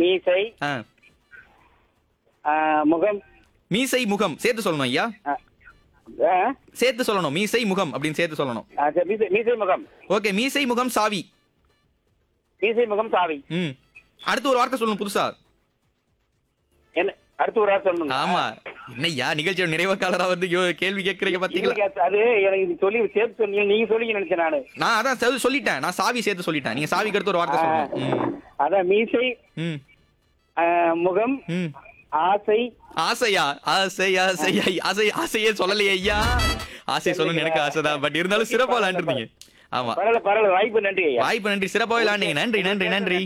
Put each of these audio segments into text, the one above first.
மீசை ஆ ஆ, முகம் மீசை முகம் சேர்த்து சொல்லணும் ஐயா ஆ, ஆ, சேர்த்து சொல்லணும் மீசை முகம் அப்படின்னு சேர்த்து சொல்லணும் ஆ, சரி, மீசை மீசை முகம் ஓகே மீசை முகம் சாவி மீசை முகம் சாவி ம் அடுத்து ஒரு வார்த்தை சொல்லணும் புதுசா என்ன அடுத்து ஒரு ஆள் சொல்லணும் ஆமா என்னய்யா நிகழ்ச்சியோட நிறைவேற்காலரா வந்து யோ- கேள்வி கேட்கறீங்க பாத்தீங்களா அது எனக்கு இது சொல்லி சேர்த்து சொன்னீங்க நீங்க சொல்லி நினைச்சேன் நானு நான் அதான் செ- சொல்லிட்டேன் நான் சாவி சேர்த்து சொல்லிட்டேன் நீங்க சாவிக்கு அடுத்து ஒரு வார்த்தை சொல்லணும் அதான் மீசை ம் ஆ, முகம் ம் ம் ஆசை ஆசையா ஆசை ஆசையா ஆசை ஆசையே சொல்லலையே ஐயா ஆசை சொல்லணும்னு எனக்கு ஆசைதான் பட் இருந்தாலும் சிறப்பா விளையாண்டுருந்தீங்க ஆமா பரவாயில்ல பரவாயில்ல வாய்ப்பு நன்றி ஐயா வாய்ப்பு நன்றி சிறப்பாக விளையாண்டீங்க நன்றி நன்றி நன்றி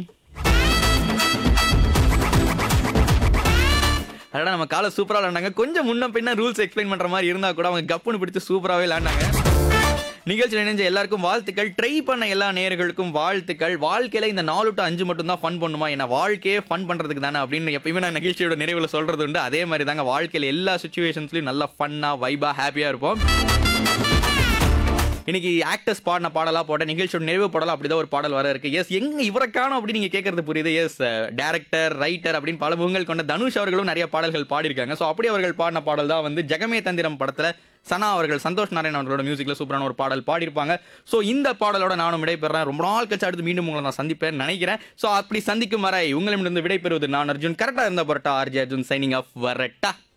அடடா நம்ம காலை சூப்பரா விளையாண்டாங்க கொஞ்சம் முன்ன பின்ன ரூல்ஸ் எக்ஸ்பிளைன் பண்ற மாதிரி இருந்தா கூட அவங்க கப்புன்னு பிடிச்சு சூப்பராகவே விளையாண்டாங்க நிகழ்ச்சியில் இணைஞ்ச எல்லாருக்கும் வாழ்த்துக்கள் ட்ரை பண்ண எல்லா நேயர்களுக்கும் வாழ்த்துக்கள் வாழ்க்கையில இந்த நாலு டு அஞ்சு மட்டும் தான் ஃபன் பண்ணுமா என்ன வாழ்க்கையே ஃபன் பண்றதுக்கு தானே அப்படின்னு எப்பயுமே நான் நிகழ்ச்சியோட நிறைவுல சொல்றது உண்டு அதே மாதிரி தாங்க வாழ்க்கையில எல்லா சுச்சுவேஷன்ஸ்லயும் நல்லா ஃபன்னா வைபா ஹாப்பியா இருப்போம் இன்னைக்கு ஆக்டர்ஸ் பாடின பாடலா போட்ட நிகழ்ச்சியோட நிறைவு பாடலா அப்படிதான் ஒரு பாடல் வர இருக்கு எஸ் எங்க இவரை காணோம் அப்படின்னு நீங்க கேட்கறது புரியுது எஸ் டேரக்டர் ரைட்டர் அப்படின்னு பல முகங்கள் கொண்ட தனுஷ் அவர்களும் நிறைய பாடல்கள் பாடியிருக்காங்க ஸோ அப்படி அவர்கள் பாடின பாடல் தான் வந்து ஜெகமே தந்திரம் படத்துல சனா அவர்கள் சந்தோஷ் நாராயண் அவர்களோட மியூசிக்ல சூப்பரான ஒரு பாடல் பாடியிருப்பாங்க ஸோ இந்த பாடலோட நானும் விடைபெறேன் ரொம்ப நாள் கழிச்சு அடுத்து மீண்டும் உங்களை நான் சந்திப்பேன் நினைக்கிறேன் ஸோ அப்படி சந்திக்கும் வரை உங்களிடமிருந்து விடைபெறுவது நான் அர்ஜுன் கரெக்டாக இருந்த பரட்டா ஆர்ஜி அர்ஜுன் சைனிங் ஆஃப் வரட்டா